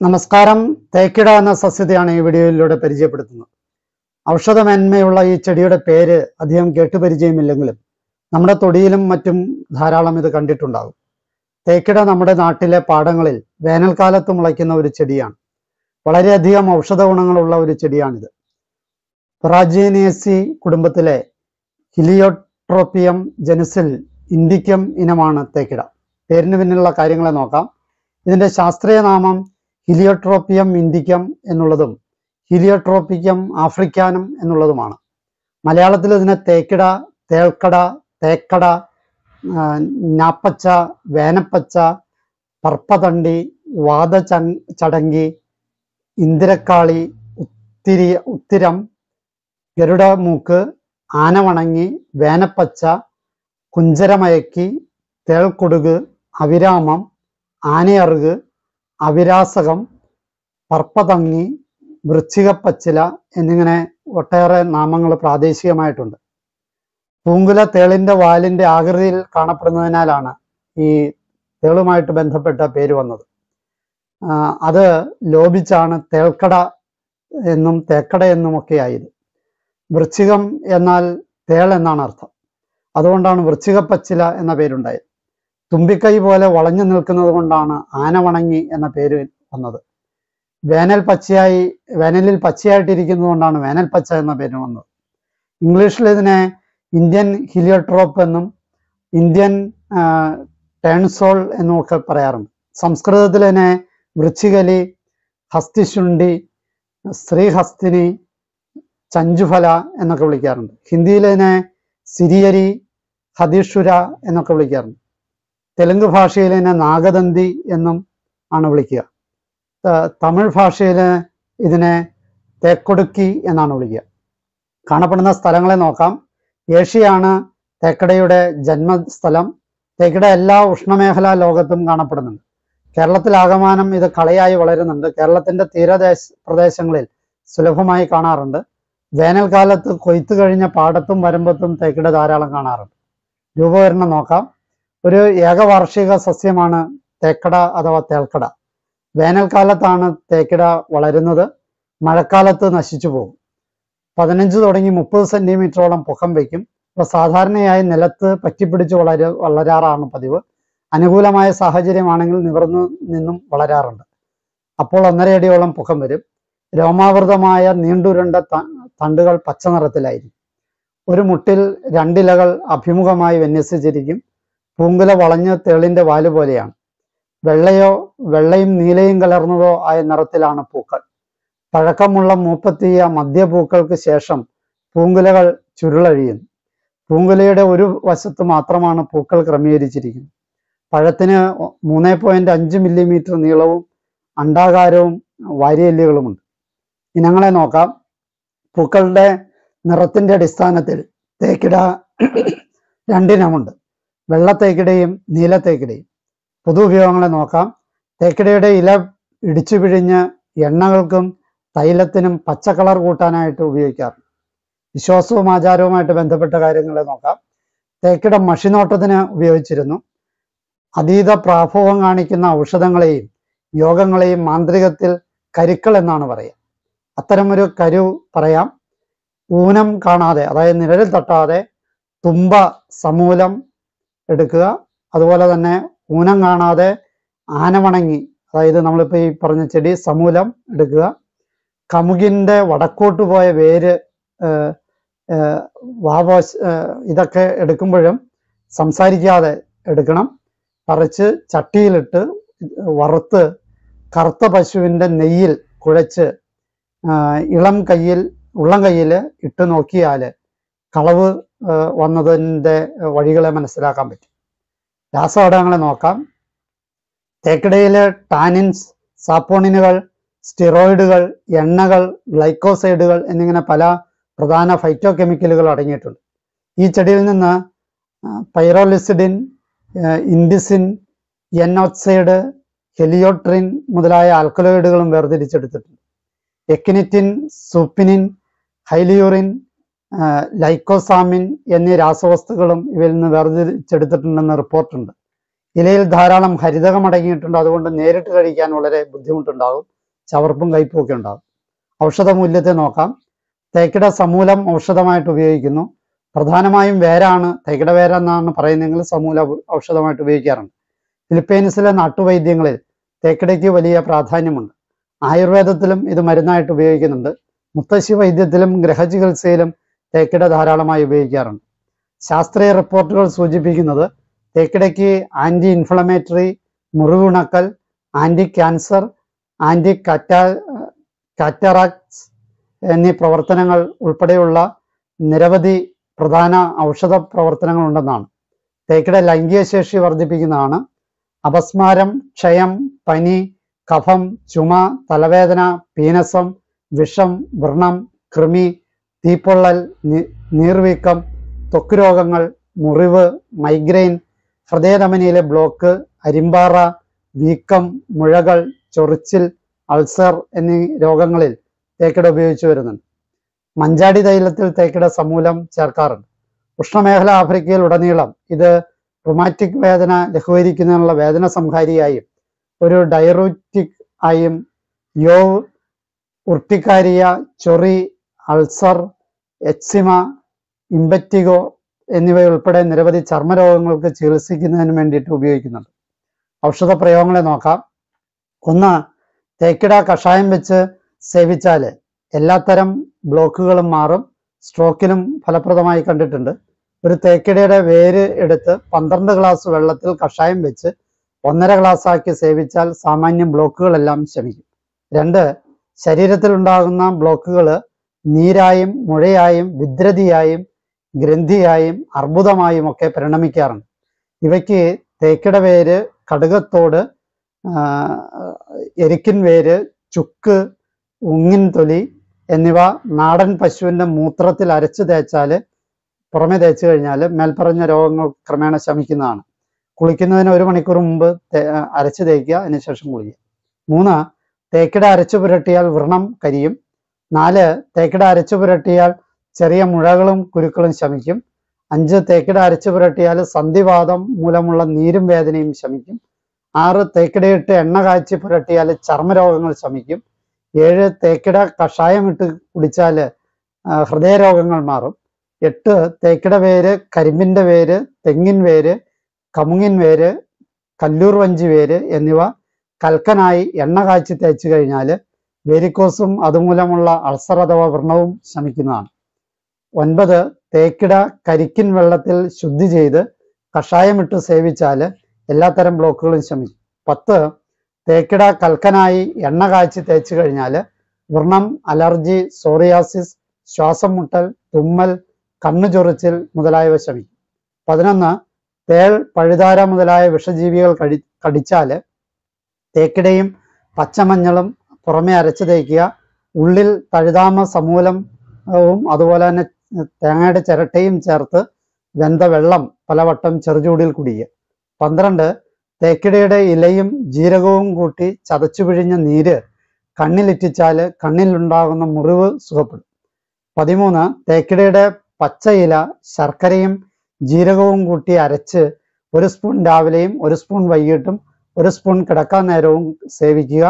നമസ്കാരം തേക്കിട എന്ന സസ്യത്തെയാണ് ഈ വീഡിയോയിലൂടെ പരിചയപ്പെടുത്തുന്നത് ഔഷധമേന്മയുള്ള ഈ ചെടിയുടെ പേര് അധികം കേട്ടുപരിചയമില്ലെങ്കിലും നമ്മുടെ തൊടിയിലും മറ്റും ധാരാളം ഇത് കണ്ടിട്ടുണ്ടാകും തേക്കിട നമ്മുടെ നാട്ടിലെ പാടങ്ങളിൽ വേനൽക്കാലത്ത് മുളയ്ക്കുന്ന ഒരു ചെടിയാണ് വളരെയധികം ഔഷധ ഗുണങ്ങളുള്ള ഒരു ചെടിയാണിത് പൊറാജീനിയസി കുടുംബത്തിലെ ഹിലിയോട്രോപ്പിയം ജനുസിൽ ഇൻഡിക്കം ഇനമാണ് തേക്കിട പേരിന് പിന്നിലുള്ള കാര്യങ്ങളെ നോക്കാം ഇതിന്റെ ശാസ്ത്രീയ നാമം ഹിലിയോട്രോപ്പിയം ഇൻഡിക്കം എന്നുള്ളതും ഹിലിയോട്രോപ്പിക്കം ആഫ്രിക്കാനും എന്നുള്ളതുമാണ് മലയാളത്തിൽ ഇതിനെ തേക്കിട തേൾക്കട തേക്കട ആ, ഞാപ്പച്ച വേനപ്പച്ച പർപ്പതണ്ടി വാദ ചടങ്കി ഇന്ദിരക്കാളി ഉത്തിരി ഉത്തിരം ഗരുഡമൂക്ക് ആനവണങ്ങി വേനപ്പച്ച കുഞ്ചരമയക്കി തേൾക്കൊടുക് അവിരാമം ആനയറുക് അവിരാസകം പർപ്പതങ്ങി വൃശ്ചികപ്പച്ചില എന്നിങ്ങനെ ഒട്ടേറെ നാമങ്ങൾ പ്രാദേശികമായിട്ടുണ്ട് പൂങ്കുല തേളിന്റെ വാലിന്റെ ആകൃതിയിൽ കാണപ്പെടുന്നതിനാലാണ് ഈ തേളുമായിട്ട് ബന്ധപ്പെട്ട പേര് വന്നത് ആ, അത് ലോപിച്ചാണ് തേൾക്കട എന്നും തേക്കട എന്നും ഒക്കെ ആയത് വൃശ്ചികം എന്നാൽ തേൾ എന്നാണ് അർത്ഥം അതുകൊണ്ടാണ് വൃശ്ചികപ്പച്ചില എന്ന പേരുണ്ടായത് തുമ്പിക്കൈ പോലെ വളഞ്ഞു നിൽക്കുന്നത് കൊണ്ടാണ് ആനവണങ്ങി എന്ന പേര് വന്നത് വേനൽ പച്ചയായി വേനലിൽ പച്ചയായിട്ടിരിക്കുന്നത് കൊണ്ടാണ് വേനൽ പച്ച എന്ന പേര് വന്നത് ഇംഗ്ലീഷിൽ ഇതിനെ ഇന്ത്യൻ ഹിലിയോട്രോപ്പ് എന്നും ഇന്ത്യൻ ആ, ടേൺസോൾ എന്നും ഒക്കെ പറയാറുണ്ട് സംസ്കൃതത്തിൽ ഇതിനെ വൃശ്ചികലി ഹസ്തിശുണ്ടി ശ്രീഹസ്തിനി ചഞ്ചുഫല എന്നൊക്കെ വിളിക്കാറുണ്ട് ഹിന്ദിയിൽ ഇതിനെ സിരിയരി ഹതീഷുര എന്നൊക്കെ വിളിക്കാറുണ്ട് തെലുങ്ക് ഭാഷയിൽ ഇതിനെ നാഗദന്തി എന്നും ആണ് വിളിക്കുക ത- തമിഴ് ഭാഷയിൽ ഇതിനെ തേക്കൊടുക്കി എന്നാണ് വിളിക്കുക കാണപ്പെടുന്ന സ്ഥലങ്ങളെ നോക്കാം ഏഷ്യയാണ് തേക്കടയുടെ ജന്മസ്ഥലം തേക്കട എല്ലാ ഉഷ്ണമേഖലാ ലോകത്തും കാണപ്പെടുന്നുണ്ട് കേരളത്തിലാകമാനം ഇത് കളയായി വളരുന്നുണ്ട് കേരളത്തിന്റെ തീരദേശ പ്രദേശങ്ങളിൽ സുലഭമായി കാണാറുണ്ട് വേനൽക്കാലത്ത് കൊയ്ത്തു കഴിഞ്ഞ പാടത്തും വരമ്പത്തും തേക്കിട ധാരാളം കാണാറുണ്ട് രൂപവരണം നോക്കാം ഒരു ഏകവാർഷിക സസ്യമാണ് തേക്കട അഥവാ തേൽക്കട വേനൽക്കാലത്താണ് തേക്കിട വളരുന്നത് മഴക്കാലത്ത് നശിച്ചു പോകും പതിനഞ്ച് തുടങ്ങി മുപ്പത് സെന്റിമീറ്ററോളം പൊക്കം വയ്ക്കും ഇപ്പൊ സാധാരണയായി നിലത്ത് പറ്റിപ്പിടിച്ച് വളര വളരാറാണ് പതിവ് അനുകൂലമായ സാഹചര്യമാണെങ്കിൽ നിവർന്നു നിന്നും വളരാറുണ്ട് അപ്പോൾ ഒന്നര അടിയോളം പൊക്കം വരും രോമാവൃതമായ നീണ്ടുരുണ്ട ത- തണ്ടുകൾ പച്ച നിറത്തിലായിരിക്കും ഒരു മുട്ടിൽ രണ്ടിലകൾ അഭിമുഖമായി വിന്യസിച്ചിരിക്കും പൂങ്കുല വളഞ്ഞ് തേളിന്റെ വാല് പോലെയാണ് വെള്ളയോ വെള്ളയും നീലയും കലർന്നതോ ആയ നിറത്തിലാണ് പൂക്കൾ പഴക്കമുള്ള മൂപ്പത്തിയ മധ്യപൂക്കൾക്ക് ശേഷം പൂങ്കുലകൾ ചുരുളഴിയുന്നു പൂങ്കുലയുടെ ഒരു വശത്ത് മാത്രമാണ് പൂക്കൾ ക്രമീകരിച്ചിരിക്കുന്നത് പഴത്തിന് മൂന്ന് പോയിന്റ് അഞ്ച് മില്ലിമീറ്റർ നീളവും അണ്ടാകാരവും വാരിയെല്ലുകളുമുണ്ട് ഇനങ്ങളെ നോക്കാം പൂക്കളുടെ നിറത്തിന്റെ അടിസ്ഥാനത്തിൽ തേക്കിട രണ്ടിനമുണ്ട് വെള്ള തേക്കിടയും നീല തേക്കിടയും പൊതു ഉപയോഗങ്ങളെ നോക്കാം തേക്കിടയുടെ ഇല ഇടിച്ചു പിഴിഞ്ഞ് എണ്ണകൾക്കും തൈലത്തിനും പച്ച കളർ കൂട്ടാനായിട്ട് ഉപയോഗിക്കാറുണ്ട് വിശ്വാസവും ആചാരവുമായിട്ട് ബന്ധപ്പെട്ട കാര്യങ്ങളെ നോക്കാം തേക്കിട മഷിനോട്ടത്തിന് ഉപയോഗിച്ചിരുന്നു അതീത പ്രാഭവം കാണിക്കുന്ന ഔഷധങ്ങളെയും യോഗങ്ങളെയും മാന്ത്രികത്തിൽ കരുക്കൾ എന്നാണ് പറയുക അത്തരമൊരു കരു പറയാം ഊനം കാണാതെ അതായത് നിഴലിൽ തട്ടാതെ തുമ്പ സമൂലം എടുക്കുക അതുപോലെ തന്നെ ഊനം കാണാതെ ആനവണങ്ങി അതായത് നമ്മളിപ്പോൾ ഈ പറഞ്ഞ ചെടി സമൂലം എടുക്കുക കമുകിന്റെ വടക്കോട്ട് പോയ വേര് ഏഹ്, ഏഹ്, വാവോശ ഏഹ്, ഇതൊക്കെ എടുക്കുമ്പോഴും സംസാരിക്കാതെ എടുക്കണം പറിച്ച് ചട്ടിയിലിട്ട് വറുത്ത് കറുത്ത പശുവിന്റെ നെയ്യിൽ കുഴച്ച് ആഹ്, ഇളം കയ്യിൽ ഉള്ളം കയ്യിൽ ഇട്ട് നോക്കിയാൽ കളവ് ആഹ്, വന്നതിൻ്റെ വഴികളെ മനസ്സിലാക്കാൻ പറ്റും രാസഘടകങ്ങളെ നോക്കാം തേക്കിടയിലെ ടാനിൻസ് സാപ്പോണിനുകൾ സ്റ്റിറോയിഡുകൾ എണ്ണകൾ ഗ്ലൈക്കോസൈഡുകൾ എന്നിങ്ങനെ പല പ്രധാന ഫൈറ്റോ കെമിക്കലുകൾ അടങ്ങിയിട്ടുണ്ട് ഈ ചെടിയിൽ നിന്ന് പൈറോലിസിഡിൻ ഇൻഡിസിൻ എൻഓക്സൈഡ് ഹെലിയോട്രിൻ മുതലായ ആൽക്കലോയിഡുകളും വേർതിരിച്ചെടുത്തിട്ടുണ്ട് എക്കിനിറ്റിൻ സൂപ്പിനിൻ ഹൈലിയൂറിൻ ആ, ലൈക്കോസാമിൻ എന്നീ രാസവസ്തുക്കളും ഇവയിൽ നിന്ന് വേർതിരിച്ചെടുത്തിട്ടുണ്ടെന്ന് റിപ്പോർട്ടുണ്ട് ഇലയിൽ ധാരാളം ഹരിതകം അടങ്ങിയിട്ടുണ്ട് അതുകൊണ്ട് നേരിട്ട് കഴിക്കാൻ വളരെ ബുദ്ധിമുട്ടുണ്ടാകും ചവർപ്പും കയ്പും ഒക്കെ ഉണ്ടാകും ഔഷധ മൂല്യത്തെ നോക്കാം തേക്കിട സമൂലം ഔഷധമായിട്ട് ഉപയോഗിക്കുന്നു പ്രധാനമായും വേരാണ് തേക്കിട വേര എന്നാണ് പറയുന്നതെങ്കിൽ സമൂല ഔഷധമായിട്ട് ഉപയോഗിക്കാറുണ്ട് ഫിലിപ്പീൻസിലെ നാട്ടുവൈദ്യങ്ങളിൽ തേക്കിടയ്ക്ക് വലിയ പ്രാധാന്യമുണ്ട് ആയുർവേദത്തിലും ഇത് മരുന്നായിട്ട് ഉപയോഗിക്കുന്നുണ്ട് മുത്തശ്ശി വൈദ്യത്തിലും ഗ്രഹചികിത്സയിലും തേക്കിട ധാരാളമായി ഉപയോഗിക്കാറുണ്ട് ശാസ്ത്രീയ റിപ്പോർട്ടുകൾ സൂചിപ്പിക്കുന്നത് തേക്കിടയ്ക്ക് ആന്റി ഇൻഫ്ലമേറ്ററി മുറിവുണക്കൽ ആന്റി ക്യാൻസർ ആന്റി കാറ്റാ കാറ്ററാക്സ് എന്നീ പ്രവർത്തനങ്ങൾ ഉൾപ്പെടെയുള്ള നിരവധി പ്രധാന ഔഷധ പ്രവർത്തനങ്ങൾ ഉണ്ടെന്നാണ് തേക്കിട ലൈംഗിക ശേഷി വർദ്ധിപ്പിക്കുന്നതാണ് അപസ്മാരം ക്ഷയം പനി കഫം ചുമ തലവേദന പീനസം വിഷം വ്രണം കൃമി തീപ്പൊള്ളൽ നി- നീർവീക്കം ത്വക്ക് രോഗങ്ങൾ മുറിവ് മൈഗ്രെയിൻ ഹൃദയധമനിയിലെ ബ്ലോക്ക് അരിമ്പാറ വീക്കം മുഴകൾ ചൊറിച്ചിൽ അൾസർ എന്നീ രോഗങ്ങളിൽ തേക്കിട ഉപയോഗിച്ചു വരുന്നുണ്ട് മഞ്ചാടി തൈലത്തിൽ തേക്കിട സമൂലം ചേർക്കാറുണ്ട് ഉഷ്ണമേഖല ആഫ്രിക്കയിൽ ഉടനീളം ഇത് റൊമാറ്റിക് വേദന ലഘൂകരിക്കുന്നതിനുള്ള വേദന സംഹാരിയായും ഒരു ഡയറൂറ്റിക് ആയും യോ ഉർട്ടിക്കാരിയ ചൊറി അൾസർ എക്സിമ ഇമ്പറ്റിഗോ എന്നിവയുൾപ്പെടെ നിരവധി ചർമ്മരോഗങ്ങൾക്ക് ചികിത്സിക്കുന്നതിന് വേണ്ടിയിട്ട് ഉപയോഗിക്കുന്നുണ്ട് ഔഷധ പ്രയോഗങ്ങളെ നോക്കാം ഒന്ന് തേക്കിട കഷായം വെച്ച് സേവിച്ചാൽ എല്ലാത്തരം ബ്ലോക്കുകളും മാറും സ്ട്രോക്കിനും ഫലപ്രദമായി കണ്ടിട്ടുണ്ട് ഒരു തേക്കിടയുടെ വേര് എടുത്ത് പന്ത്രണ്ട് ഗ്ലാസ് വെള്ളത്തിൽ കഷായം വെച്ച് ഒന്നര ഗ്ലാസ് ആക്കി സേവിച്ചാൽ സാമാന്യം ബ്ലോക്കുകളെല്ലാം ശമിക്കും രണ്ട് ശരീരത്തിൽ ഉണ്ടാകുന്ന ബ്ലോക്കുകൾ നീരായും മുഴയായും വിദ്രതിയായും ഗ്രന്ഥിയായും അർബുദമായും ഒക്കെ പരിണമിക്കാറുണ്ട് ഇവയ്ക്ക് തേക്കിട വേര് കടുകത്തോട് ആ, എരിക്കിൻ വേര് ചുക്ക് ഉങ്ങിൻ തൊലി എന്നിവ നാടൻ പശുവിന്റെ മൂത്രത്തിൽ അരച്ച് തേച്ചാൽ പുറമെ തേച്ച് കഴിഞ്ഞാൽ മേൽപ്പറഞ്ഞ രോഗങ്ങൾ ക്രമേണ ശമിക്കുന്നതാണ് കുളിക്കുന്നതിന് ഒരു മണിക്കൂർ മുമ്പ് തേ- അരച്ച് തേക്കുക അതിനുശേഷം കുളിക്കുക മൂന്ന് തേക്കിട അരച്ചു പുരട്ടിയാൽ വ്രണം കരിയും നാല് തേക്കിട അരച്ചു പുരട്ടിയാൽ ചെറിയ മുഴകളും കുരുക്കളും ശമിക്കും അഞ്ച് തേക്കിട അരച്ചു പുരട്ടിയാൽ സന്ധിവാദം മൂലമുള്ള നീരും വേദനയും ശമിക്കും ആറ് തേക്കിടയിട്ട് എണ്ണ കാച്ചി പുരട്ടിയാൽ ചർമ്മരോഗങ്ങൾ ശമിക്കും ഏഴ് തേക്കിട കഷായമിട്ട് കുടിച്ചാൽ ഹൃദയരോഗങ്ങൾ മാറും എട്ട് തേക്കിട വേര് കരിമ്പിന്റെ വേര് തെങ്ങിൻ വേര് കമുങ്ങിൻ വേര് കല്ലൂർ വഞ്ചി വേര് എന്നിവ കൽക്കനായി എണ്ണ കാച്ചി തേച്ച് കഴിഞ്ഞാൽ വെരിക്കോസും അതുമൂലമുള്ള അൾസർ അഥവാ വ്രണവും ശമിക്കുന്നതാണ് ഒൻപത് തേക്കിട കരിക്കിൻ വെള്ളത്തിൽ ശുദ്ധി ചെയ്ത് കഷായമിട്ട് സേവിച്ചാൽ എല്ലാത്തരം ബ്ലോക്കുകളും ശമിക്കും പത്ത് തേക്കിട കൽക്കനായി എണ്ണ കാച്ചി തേച്ച് കഴിഞ്ഞാൽ വ്രണം അലർജി സോറിയാസിസ് ശ്വാസം മുട്ടൽ തുമ്മൽ കണ്ണു ചൊറിച്ചിൽ മുതലായവ ശമിക്കും പതിനൊന്ന് തേൾ പഴുതാര മുതലായ വിഷജീവികൾ കടി കടിച്ചാൽ തേക്കിടയും പച്ചമഞ്ഞളും പുറമെ അരച്ച് തേക്കുക ഉള്ളിൽ തഴുതാമ സമൂലവും അതുപോലെ തന്നെ തേങ്ങയുടെ ചിരട്ടയും ചേർത്ത് വെന്ത വെള്ളം പലവട്ടം ചെറുചൂടിൽ കുടിക്കുക പന്ത്രണ്ട് തേക്കിടയുടെ ഇലയും ജീരകവും കൂട്ടി ചതച്ചു പിഴിഞ്ഞ നീര് കണ്ണിലിറ്റിച്ചാൽ കണ്ണിലുണ്ടാകുന്ന മുറിവ് സുഖപ്പെടും പതിമൂന്ന് തേക്കിടയുടെ പച്ച ഇല ശർക്കരയും ജീരകവും കൂട്ടി അരച്ച് ഒരു സ്പൂൺ രാവിലെയും ഒരു സ്പൂൺ വൈകിട്ടും ഒരു സ്പൂൺ കിടക്കാൻ നേരവും സേവിക്കുക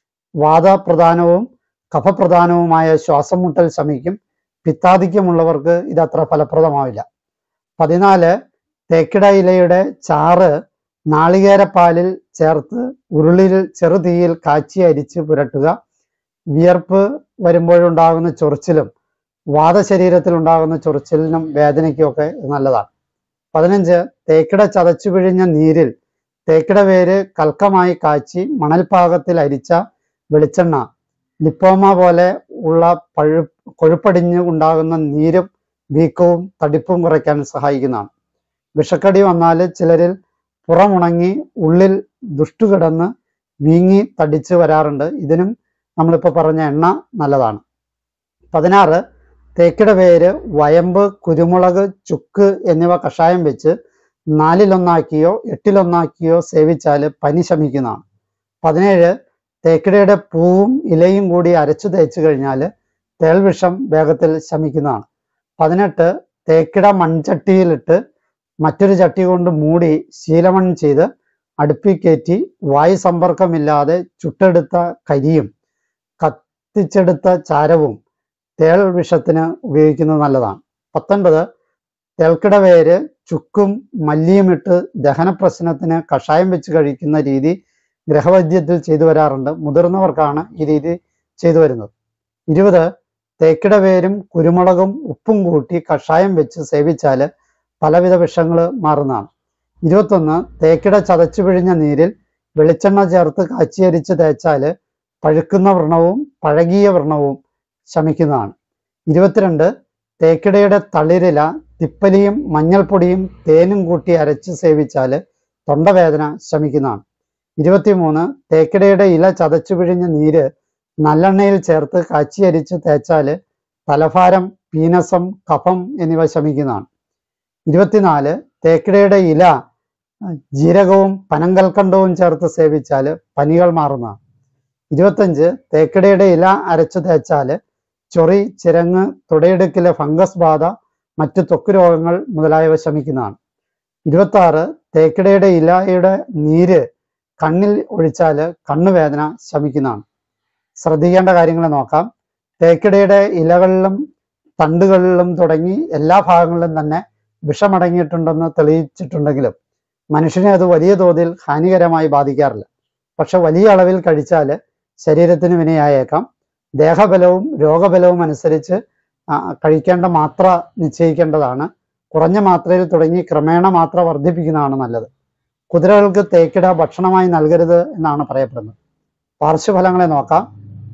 വാദപ്രധാനവും കഫപ്രധാനവുമായ ശ്വാസം മുട്ടൽ ശമിക്കും പിത്താധിക്യമുള്ളവർക്ക് ഇത് അത്ര ഫലപ്രദമാവില്ല പതിനാല് തേക്കിട ഇലയുടെ ചാറ് നാളികേരപ്പാലിൽ ചേർത്ത് ഉരുളിൽ ചെറുതീയിൽ കാച്ചി അരിച്ച് പുരട്ടുക വിയർപ്പ് വരുമ്പോഴുണ്ടാകുന്ന ചൊറിച്ചിലും വാദശരീരത്തിൽ ഉണ്ടാകുന്ന ചൊറിച്ചിലിനും വേദനയ്ക്കും ഒക്കെ ഇത് നല്ലതാണ് പതിനഞ്ച് തേക്കിട ചതച്ചു പിഴിഞ്ഞ നീരിൽ തേക്കിട വേര് കൽക്കമായി കാച്ചി മണൽപാകത്തിൽ അരിച്ച വെളിച്ചെണ്ണ ലിപ്പോമ പോലെ ഉള്ള പഴു കൊഴുപ്പടിഞ്ഞ് ഉണ്ടാകുന്ന നീരും വീക്കവും തടിപ്പും കുറയ്ക്കാൻ സഹായിക്കുന്നതാണ് വിഷക്കടി വന്നാൽ ചിലരിൽ പുറമുണങ്ങി ഉള്ളിൽ ദുഷ്ടു കിടന്ന് വീങ്ങി തടിച്ച് വരാറുണ്ട് ഇതിനും നമ്മളിപ്പോൾ പറഞ്ഞ എണ്ണ നല്ലതാണ് പതിനാറ് തേക്കിട വേര് വയമ്പ് കുരുമുളക് ചുക്ക് എന്നിവ കഷായം വെച്ച് നാലിലൊന്നാക്കിയോ എട്ടിലൊന്നാക്കിയോ സേവിച്ചാൽ പനി ശമിക്കുന്നതാണ് പതിനേഴ് തേക്കിടയുടെ പൂവും ഇലയും കൂടി അരച്ചു തേച്ച് കഴിഞ്ഞാൽ തേൾവിഷം വേഗത്തിൽ ശമിക്കുന്നതാണ് പതിനെട്ട് തേക്കിട മൺചട്ടിയിലിട്ട് മറ്റൊരു ചട്ടി കൊണ്ട് മൂടി ശീലമൺ ചെയ്ത് അടുപ്പിൽ കയറ്റി വായു സമ്പർക്കമില്ലാതെ ചുട്ടെടുത്ത കരിയും കത്തിച്ചെടുത്ത ചാരവും തേൾ വിഷത്തിന് ഉപയോഗിക്കുന്നത് നല്ലതാണ് പത്തൊൻപത് തേൾക്കിട വേര് ചുക്കും മല്ലിയും ഇട്ട് ദഹന പ്രശ്നത്തിന് കഷായം വെച്ച് കഴിക്കുന്ന രീതി ഗ്രഹവൈദ്യത്തിൽ ചെയ്തു വരാറുണ്ട് മുതിർന്നവർക്കാണ് ഈ രീതി ചെയ്തു വരുന്നത് ഇരുപത് തേക്കിട വേരും കുരുമുളകും ഉപ്പും കൂട്ടി കഷായം വെച്ച് സേവിച്ചാൽ പലവിധ വിഷങ്ങൾ മാറുന്നതാണ് ഇരുപത്തൊന്ന് തേക്കിട ചതച്ചു പിഴിഞ്ഞ നീരിൽ വെളിച്ചെണ്ണ ചേർത്ത് കാച്ചിയരിച്ച് തേച്ചാൽ പഴുക്കുന്ന വ്രണവും പഴകിയ വ്രണവും ശമിക്കുന്നതാണ് ഇരുപത്തിരണ്ട് തേക്കിടയുടെ തളിരില തിപ്പലിയും മഞ്ഞൾപ്പൊടിയും തേനും കൂട്ടി അരച്ച് സേവിച്ചാൽ തൊണ്ടവേദന ശമിക്കുന്നതാണ് ഇരുപത്തിമൂന്ന് തേക്കിടയുടെ ഇല ചതച്ചു പിഴിഞ്ഞ നീര് നല്ലെണ്ണയിൽ ചേർത്ത് കാച്ചിയരിച്ച് തേച്ചാൽ തലഭാരം പീനസം കഫം എന്നിവ ശമിക്കുന്നതാണ് ഇരുപത്തിനാല് തേക്കിടയുടെ ഇല അഹ് ജീരകവും പനങ്കൽക്കണ്ടവും ചേർത്ത് സേവിച്ചാൽ പനികൾ മാറുന്നതാണ് ഇരുപത്തഞ്ച് തേക്കിടയുടെ ഇല അരച്ചു തേച്ചാൽ ചൊറി ചിരങ്ങ് തുടയിടുക്കിലെ ഫംഗസ് ബാധ മറ്റ് ത്വക്ക് രോഗങ്ങൾ മുതലായവ ശമിക്കുന്നതാണ് ഇരുപത്തി ആറ് തേക്കിടയുടെ ഇലയുടെ നീര് കണ്ണിൽ ഒഴിച്ചാൽ കണ്ണുവേദന ശമിക്കുന്നതാണ് ശ്രദ്ധിക്കേണ്ട കാര്യങ്ങൾ നോക്കാം തേക്കിടയുടെ ഇലകളിലും തണ്ടുകളിലും തുടങ്ങി എല്ലാ ഭാഗങ്ങളിലും തന്നെ വിഷമടങ്ങിയിട്ടുണ്ടെന്ന് തെളിയിച്ചിട്ടുണ്ടെങ്കിലും മനുഷ്യനെ അത് വലിയ തോതിൽ ഹാനികരമായി ബാധിക്കാറില്ല പക്ഷെ വലിയ അളവിൽ കഴിച്ചാൽ ശരീരത്തിന് വിനയായേക്കാം ദേഹബലവും രോഗബലവും അനുസരിച്ച് ആ, കഴിക്കേണ്ട മാത്ര നിശ്ചയിക്കേണ്ടതാണ് കുറഞ്ഞ മാത്രയിൽ തുടങ്ങി ക്രമേണ മാത്ര വർദ്ധിപ്പിക്കുന്നതാണ് നല്ലത് കുതിരകൾക്ക് തേക്കിട ഭക്ഷണമായി നൽകരുത് എന്നാണ് പറയപ്പെടുന്നത് പാർശ്വഫലങ്ങളെ നോക്കാം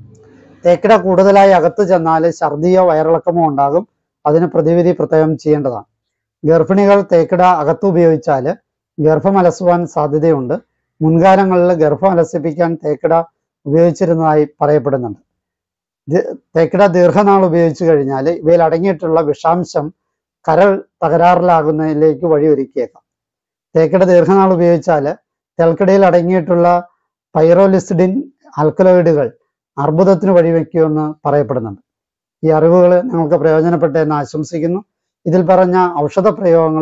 തേക്കിട കൂടുതലായി അകത്ത് ചെന്നാൽ ഛർദിയോ വയറിളക്കമോ ഉണ്ടാകും അതിന് പ്രതിവിധി പ്രത്യേകം ചെയ്യേണ്ടതാണ് ഗർഭിണികൾ തേക്കിട അകത്ത് ഉപയോഗിച്ചാൽ ഗർഭം അലസുവാൻ സാധ്യതയുണ്ട് മുൻകാലങ്ങളിൽ ഗർഭം അലസിപ്പിക്കാൻ തേക്കിട ഉപയോഗിച്ചിരുന്നതായി പറയപ്പെടുന്നുണ്ട് ഇത് തേക്കിട ദീർഘനാൾ ഉപയോഗിച്ചു കഴിഞ്ഞാൽ ഇവയിൽ അടങ്ങിയിട്ടുള്ള വിഷാംശം കരൾ തകരാറിലാകുന്നതിലേക്ക് വഴിയൊരുക്കിയേക്കാം തേക്കിട ദീർഘനാൾ ഉപയോഗിച്ചാൽ തേൽക്കിടയിൽ അടങ്ങിയിട്ടുള്ള പൈറോലിസിഡിൻ ആൽക്കലോയിഡുകൾ അർബുദത്തിന് വഴിവെക്കുമെന്ന് പറയപ്പെടുന്നുണ്ട് ഈ അറിവുകൾ നിങ്ങൾക്ക് പ്രയോജനപ്പെട്ടെന്ന് ആശംസിക്കുന്നു ഇതിൽ പറഞ്ഞ ഔഷധ പ്രയോഗങ്ങൾ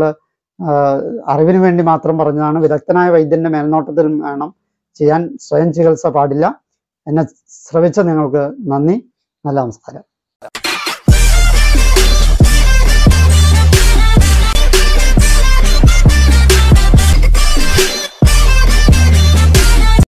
അറിവിന് വേണ്ടി മാത്രം പറഞ്ഞതാണ് വിദഗ്ധനായ വൈദ്യന്റെ മേൽനോട്ടത്തിൽ വേണം ചെയ്യാൻ സ്വയം ചികിത്സ പാടില്ല എന്നെ ശ്രവിച്ച നിങ്ങൾക്ക് നന്ദി നല്ല നമസ്കാരം